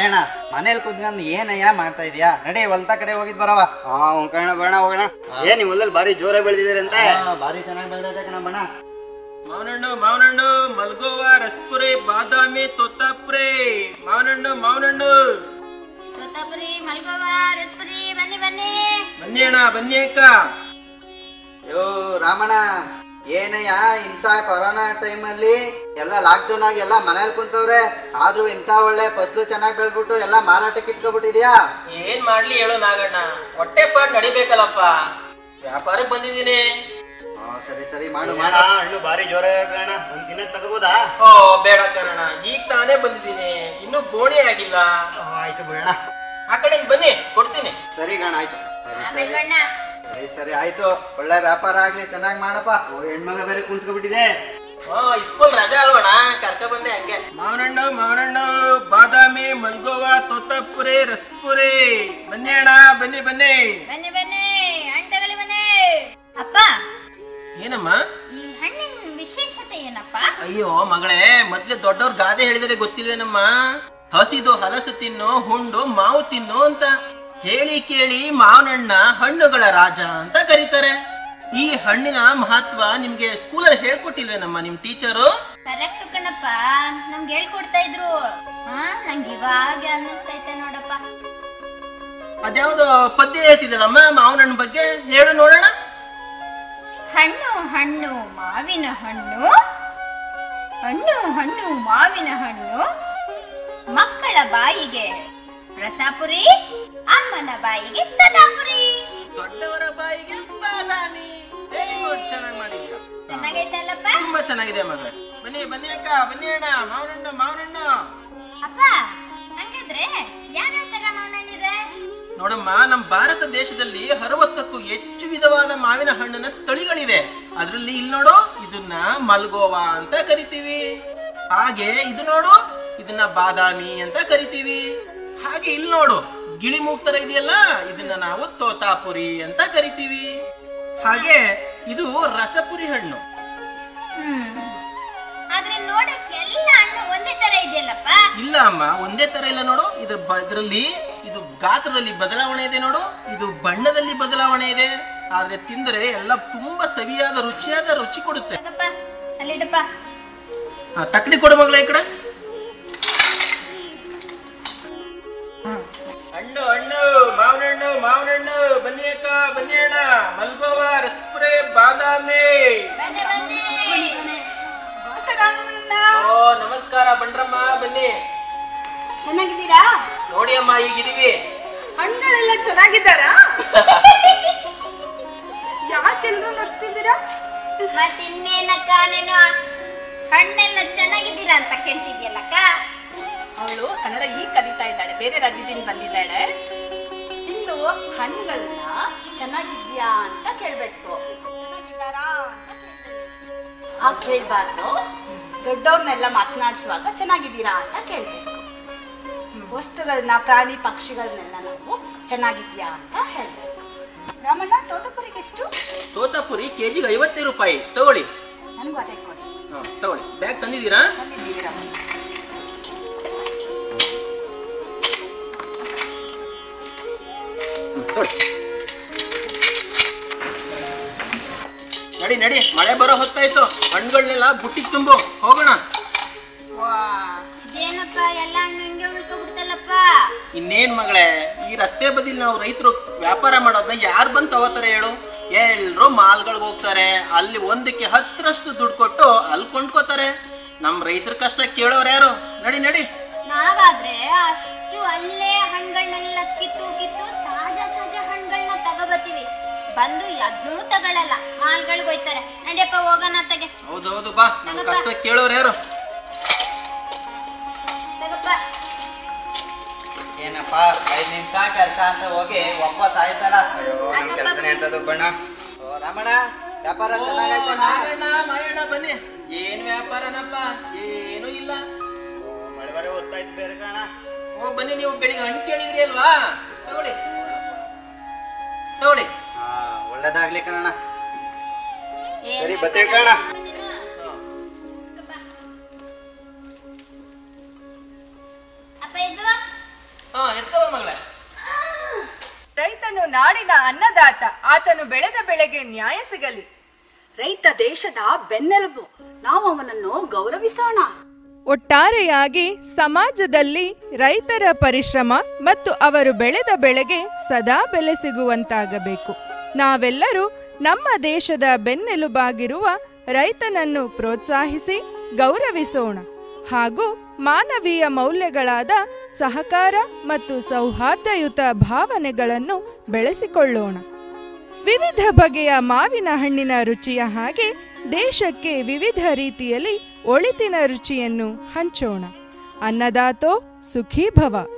ಮಾಯಣ್ಣ ಮನೇಲಿ ಕುತ್ಕೊಂಡು ಏನಯ್ಯ ಮಾಡ್ತಾ ಇದೀಯಾ ನಡಿ ಹೊಲ್ತ ಕಡೆ ಹೋಗಿದ್ ಬರವ ಹಾ ಹೋಗೋಣ ಬರೋಣ ಹೋಗೋಣ ಏನ್ ನೀವು ಹೊಲದಲ್ಲಿ ಭಾರಿ ಜೋರ ಬೆಳೆದಿದ್ದೀರಿ ಅಂತ ಭಾರಿ ಚೆನ್ನಾಗಿ ಬೆಳ್ದೈತೆ ಕಣ ಬಣ್ಣ ಮಾವನಣ್ಣು ಮಾವನಣ್ಣು ಮಲ್ಗೋವ ರಸ್ಪುರಿ ಬಾದಾಮಿ ತೋತಾಪುರಿ ಮಾವನಣ್ಣು ಮಾವನಣ್ಣು ತೋತಾಪುರಿ ಮಲ್ಗೋವ ರಸ್ಪುರಿ ಬನ್ನಿ ಬನ್ನಿ ಬನ್ನಿ ಅಣ್ಣ ಬನ್ನಿ ಅಕ್ಕ ಅಯ್ಯೋ ರಾಮಣ್ಣ ಏನಯ್ಯ ಇಂಥ ಕೊರೋನಾ ಟೈಮಲ್ಲಿ ಎಲ್ಲ ಲಾಕ್ಡೌನ್ ಆಗಿ ಎಲ್ಲ ಮನೇಲಿ ಕುಂತವ್ರೆ ಆದ್ರೂ ಇಂಥ ಒಳ್ಳೆ ಫಸಲು ಚೆನ್ನಾಗಿ ಬೆಳ್ಬಿಟ್ಟು ಎಲ್ಲ ಮಾರಾಟಕ್ಕೆ ಇಟ್ಕೊಬಿಟ್ಟಿದ್ಯಾ ಏನ್ ಮಾಡ್ಲಿ ಹೇಳು ನಾಗಣ್ಣ ಹೊಟ್ಟೆ ಪಾಟ್ ನಡಿಬೇಕಲ್ಲಪ್ಪ ವ್ಯಾಪಾರಕ್ಕೆ ಬಂದಿದ್ದೀನಿ ಹಾ ಸರಿ ಸರಿ ಮಾಡು ಮಾಡ ಮಾಡು ಹಣ್ಣು ಭಾರಿ ಜೋರ ಕಾಣ ಒಂದ್ ದಿನ ತಗೋಬೋದಾ ಓ ಬೇಡ ಕಣ ಈಗ ತಾನೇ ಬಂದಿದ್ದೀನಿ ಇನ್ನೂ ಬೋಣಿ ಆಗಿಲ್ಲ ಆ, ಆಯ್ತು ಬಿಡೋಣ ಆ ಕಡೆ ಬನ್ನಿ ಕೊಡ್ತೀನಿ ಸರಿ ಕಾಣ ಆಯ್ತು ಸರಿ ಆಮೇಲೆ ಸರಿ ಬಣ್ಣ ಸರಿ ಸರಿ ಆಯ್ತು ಒಳ್ಳೆ ವ್ಯಾಪಾರ ಆಗ್ಲಿ ಚೆನ್ನಾಗಿ ಮಾಡಪ್ಪ ಓ ಹೆಣ್ಮಗ ಬೇರೆ ಕುಣಿಸ್ಕೊಬಿಟ್ಟಿದೆ ಹಾ ಇಸ್ಕೂಲ್ ರಜಾ ಅಲ್ವಣ ಕರ್ಕ ಬಂದೆ ಹಂಗೆ ಮಾವನಣ್ಣು ಮಾವನಣ್ಣು ಬಾದಾಮಿ ಮಲ್ಗೋವಾ ತೋತಾಪುರಿ ರಸ್ಪುರಿ ಬನ್ನಿ ಅಣ್ಣ ಬನ್ನಿ ಬನ್ನಿ ಬನ್ನಿ ಬನ್ನಿ ಹಣ್ಣು ತಗೊಳ್ಳಿ ಬನ್ನಿ ಅಪ್ಪ ಏನಮ್ಮ ಈ ಹಣ್ಣಿನ ವಿಶೇಷತೆ ಏನಪ್ಪ ಅಯ್ಯೋ ಮಗಳೇ ಮೊದ್ಲೇ ದೊಡ್ಡವ್ರ ಗಾದೆ ಹೇಳಿದರೆ ಗೊತ್ತಿಲ್ವೇನಮ್ಮ ಹಸಿದು ಹಲಸು ತಿನ್ನು ಹುಂಡು ಮಾವು ತಿನ್ನು ಅಂತ ಹೇಳಿ ಕೇಳಿ ಮಾವನಣ್ಣ ಹಣ್ಣುಗಳ ರಾಜ ಅಂತ ಕರೀತಾರೆ ಈ ಹಣ್ಣಿನ ಮಹತ್ವ ನಿಮ್ಗೆ ಸ್ಕೂಲಲ್ಲಿ ಹೇಳ್ಕೊಟ್ಟಿಲ್ವೇನಮ್ಮ ನಿಮ್ ಟೀಚರು ಕರೆಕ್ಟ್ ಕಣಪ್ಪ ನಮ್ಗೆ ಹೇಳ್ಕೊಡ್ತಾ ಇದ್ರು ಹಾ ನಂಗೆ ಇವಾಗ ಅನ್ನಿಸ್ತೈತೆ ನೋಡಪ್ಪ ಅದ್ಯಾವ್ದೋ ಪದ್ಯ ಹೇಳ್ತಿದ್ದಲ್ಲಮ್ಮ ಮಾವನಣ್ಣ ಬಗ್ಗೆ ಹೇಳು ನೋಡೋಣ ಹಣ್ಣು ಹಣ್ಣು ಮಾವಿನ ಹಣ್ಣು ಹಣ್ಣು ಹಣ್ಣು ಮಾವಿನ ಹಣ್ಣು ಮಕ್ಕಳ ಬಾಯಿಗೆ ರಸಪುರಿ ಅಮ್ಮನ ಬಾಯಿಗೆ ತದಾಪುರಿ ದೊಡ್ಡವರ ಬಾಯಿಗೆ ಬಾದಾಮಿ ವೆರಿ ಗುಡ್ ಚೆನ್ನಾಗಿ ಮಾಡಿದ್ಯಾ ಚೆನ್ನಾಗೈತಲ್ಲಪ್ಪ ತುಂಬಾ ಚೆನ್ನಾಗಿದೆ ಮಗಳೇ ಬನ್ನಿ ಬನ್ನಿ ಅಕ್ಕ ಬನ್ನಿ ಅಣ್ಣ ಮಾವನಣ್ಣ ಮಾವನಣ್ಣ ಅಪ್ಪ ಹಂಗಾದ್ರೆ ಯಾವ್ಯಾವ ತರ ಮಾವನಣ್ಣಿದೆ ನೋಡಮ್ಮ ನಮ್ಮ ಭಾರತ ದೇಶದಲ್ಲಿ ಅರವತ್ತಕ್ಕೂ ಹೆಚ್ಚು ವಿಧವಾದ ಮಾವಿನ ಹಣ್ಣಿನ ತಳಿಗಳಿವೆ ಅದರಲ್ಲಿ ಇಲ್ಲಿ ನೋಡು ಇದನ್ನ ಮಲ್ಗೋವಾ ಅಂತ ಕರಿತೀವಿ ಹಾಗೆ ಇದು ನೋಡು ಇದನ್ನ ಬಾದಾಮಿ ಅಂತ ಕರಿತೀವಿ ಹಾಗೆ ಇಲ್ಲಿ ನೋಡು ಗಿಳಿ ಮೂಗ್ ತರ ಇದೆಯಲ್ಲ ಇದನ್ನ ನಾವು ತೋತಾಪುರಿ ಅಂತ ಕರಿತೀವಿ ಹಾಗೆ ಇದು ರಸಪುರಿ ಹಣ್ಣು ಹ್ಮ್ ಆದ್ರೆ ನೋಡಕ್ಕೆ ಎಲ್ಲ ಹಣ್ಣು ಒಂದೇ ತರ ಇದೆಯಲ್ಲಪ್ಪ ಇಲ್ಲ ಅಮ್ಮ ಒಂದೇ ತರ ಇಲ್ಲ ನೋಡು ಇದ್ರ ಬ- ಇದ್ರಲ್ಲಿ ಇದು ಗಾತ್ರದಲ್ಲಿ ಬದಲಾವಣೆ ಇದೆ ನೋಡು ಇದು ಬಣ್ಣದಲ್ಲಿ ಬದಲಾವಣೆ ಇದೆ ಆದ್ರೆ ತಿಂದರೆ ಎಲ್ಲ ತುಂಬಾ ಸವಿಯಾದ ರುಚಿಯಾದ ರುಚಿ ಕೊಡುತ್ತೆ ತಗಪ್ಪ ಅಲ್ಲಿಡಪ್ಪ ಆ, ತಕ್ಕಡಿ ಕೊಡು ಮಗಳ ಈ ಕಡೆ ಹಣ್ಣು ಹಣ್ಣು ಮಾವಿನ ಹಣ್ಣು ಮಾವಿನ ಹಣ್ಣು ಬನ್ನಿ ಅಕ್ಕ ಬನ್ನಿ ಅಣ್ಣ ಮಲ್ಗೋವ ರಸ್ಪುರೆ ಬಾದಾಮಿ ಬನ್ನಿ ಬನ್ನಿ ಓ ನಮಸ್ಕಾರ ಬಂಡ್ರಮ್ಮ ಬನ್ನಿ ಚೆನ್ನಾಗಿದ್ದೀರಾ ನೋಡಿ ಅಮ್ಮ ಈಗಿದೀವಿ ಹಣ್ಣುಗಳೆಲ್ಲ ಚೆನ್ನಾಗಿದ್ದಾರಾ ಯಾಕೆಲ್ರು ನಗ್ತಿದ್ದೀರಾ ಮತ್ತಿನ್ನೇನಕ್ಕ ನೀನು ಹಣ್ಣೆಲ್ಲ ಚೆನ್ನಾಗಿದ್ದೀರಾ ಅಂತ ಕೇಳ್ತಿದ್ಯಲ್ಲಕ್ಕ ಅವಳು ಕನ್ನಡ ಈಗ ಕಲಿತಾ ಇದ್ದಾಳೆ ಬೇರೆ ರಾಜ್ಯದಿಂದ ಬಂದಿದ್ದಾಳೆ ಇನ್ನು ಹಣ್ಣುಗಳನ್ನ ಚೆನ್ನಾಗಿದ್ಯಾ ಅಂತ ಕೇಳ್ಬೇಕು ಚೆನ್ನಾಗಿದ್ದಾರಾ ಅಂತ ಕೇಳ್ಬೇಕು ಆ ಕೇಳ್ಬಾರ್ದು ದೊಡ್ಡವ್ರನ್ನೆಲ್ಲ ಮಾತನಾಡಿಸುವಾಗ ಚೆನ್ನಾಗಿದ್ದೀರಾ ಅಂತ ಕೇಳ್ಬೇಕು ವಸ್ತುಗಳನ್ನ ಪ್ರಾಣಿ ಪಕ್ಷಿಗಳನ್ನೆಲ್ಲ ನಾವು ಚೆನ್ನಾಗಿದ್ಯಾ ಅಂತ ಹೇಳ್ಬೇಕು ರಾಮಣ್ಣ ತೋಟಪುರಿಗೆ ಎಷ್ಟು ತೋತಾಪುರಿ ಕೆಜಿಗೆ ಐವತ್ತೈದು ರೂಪಾಯಿ ತಗೊಳ್ಳಿ ನನಗೂ ಅದೇ ಕೊಡಿ ಹಾ, ತಗೊಳ್ಳಿ ಬ್ಯಾಗ್ ತಂದಿದ್ದೀರಾ ಬಂದಿದ್ದೀವಿ ರಾಮಣ್ಣ ನಡಿ ನಡಿ ಮಳೆ ಬರೋ ಹೊತ್ತಾಯ್ತು ಹಣ್ಣುಗಳನ್ನೆಲ್ಲ ಬುಟ್ಟಿಗೆ ತುಂಬು ಹೋಗೋಣ ವಾ ಇದೇನಪ್ಪ ಎಲ್ಲ ಹಣ್ಣು ಹಿಂಗೆ ಉಳ್ಕೊಬಿಡ್ತಲ್ಲಪ್ಪ ಇನ್ನೇನ್ ಮಗಳೇ ಈ ರಸ್ತೆ ಬದಿಲಿ ನಾವು ರೈತರು ವ್ಯಾಪಾರ ಮಾಡೋದನ್ನ ಯಾರು ಬಂದು ತಗೋತಾರೆ ಹೇಳು ಎಲ್ರು ಮಾಲ್ಗಳಿಗೆ ಹೋಗ್ತಾರೆ ಅಲ್ಲಿ ಒಂದಕ್ಕೆ ಹತ್ತರಷ್ಟು ದುಡ್ಡು ಕೊಟ್ಟು ಅಲ್ಲಿ ಕೊಂಡ್ಕೋತಾರೆ ನಮ್ಮ ರೈತರ ಕಷ್ಟ ಕೇಳೋರು ಯಾರು ನಡಿ ನಡಿ ನಾವಾದ್ರೆ ಅಷ್ಟು ಅಲ್ಲೇ ಹಣ್ಣುಗಳನ್ನೆಲ್ಲ ಕಿತ್ತು ಕಿತ್ತು ತಾಜಾ ತಾಜಾ ಹಣ್ಣುಗಳನ್ನ ತಗೋಬತ್ತೀವಿ ಬಂದು ಅದನ್ನೂ ತಗೊಳಲ್ಲ ಮಾಲ್ಗಳಿಗೆ ಹೋಯ್ತಾರೆ ನಡಿಯಪ್ಪ ಹೋಗೋಣ ತಗೆ ಹೌದೌದು ಬಾ ನಮ್ಮ ಕಷ್ಟ ಕೇಳೋರು ಯಾರು ತಗಪ್ಪ ಏನಪ್ಪ ಐದ್ ನಿಮಿಷ ಕೆಲಸ ಅಂತ ಹೋಗಿ ಒಪ್ಪತ್ತಾಯ್ತಲ್ಲ ಅಯ್ಯೋ ನಮ್ ಕೆಲ್ಸನೇ ಅಂತದ್ದು ಬಣ್ಣ ಓ, ರಾಮಣ್ಣ ವ್ಯಾಪಾರ ಚೆನ್ನಾಗೈತಣ್ಣ ನಾರಾಯಣ, ಮಾಯಣ್ಣ ಬನ್ನಿ ಏನ್ ವ್ಯಾಪಾರನಪ್ಪ ಏನೂ ಇಲ್ಲ ಓ, ಮಳೆ ಬರೋ ಹೊತ್ತಾಯ್ತು ಬೇರೆ ಕಾಣ ಹೋಗ್ ಬನ್ನಿ ನೀವು ಬೆಳಿಗ್ಗೆ ಹಣ್ಣು ಕೇಳಿದ್ರಿ ಅಲ್ವಾ ತಗೊಳ್ಳಿ ತಗೊಳ್ಳಿ ಹಾ ಒಳ್ಳೇದಾಗ್ಲಿ ಕಣಣ್ಣ ಸರಿ, ಬರ್ತೇವೆ ಕಣ. ಅಪ್ಪ ಇದು ಹಾ ಎತ್ಕೋ ಮಗಳೇ ರೈತನು ನಾಡಿನ ಅನ್ನದಾತ ಆತನು ಬೆಳೆದ ಬೆಳೆಗೆ ನ್ಯಾಯ ಸಿಗಲಿ ರೈತ ದೇಶದ ಬೆನ್ನೆಲುಬು ನಾವು ಅವನನ್ನು ಗೌರವಿಸೋಣ ಒಟ್ಟಾರೆಯಾಗಿ ಸಮಾಜದಲ್ಲಿ ರೈತರ ಪರಿಶ್ರಮ ಮತ್ತು ಅವರು ಬೆಳೆದ ಬೆಳೆಗೆ ಸದಾ ಬೆಲೆ ಸಿಗುವಂತಾಗಬೇಕು ನಾವೆಲ್ಲರೂ ನಮ್ಮ ದೇಶದ ಬೆನ್ನೆಲುಬಾಗಿರುವ ರೈತನನ್ನು ಪ್ರೋತ್ಸಾಹಿಸಿ ಗೌರವಿಸೋಣ ಹಾಗೂ ಮಾನವೀಯ ಮೌಲ್ಯಗಳಾದ ಸಹಕಾರ ಮತ್ತು ಸೌಹಾರ್ದಯುತ ಭಾವನೆಗಳನ್ನು ಬೆಳೆಸಿಕೊಳ್ಳೋಣ ವಿವಿಧ ಬಗೆಯ ಮಾವಿನ ಹಣ್ಣಿನ ರುಚಿಯ ಹಾಗೆ ದೇಶಕ್ಕೆ ವಿವಿಧ ರೀತಿಯಲ್ಲಿ ಒಳಿತಿನ ರುಚಿಯನ್ನು ಹಂಚೋಣ ಅನ್ನದಾತೋ ಸುಖೀ ಭವ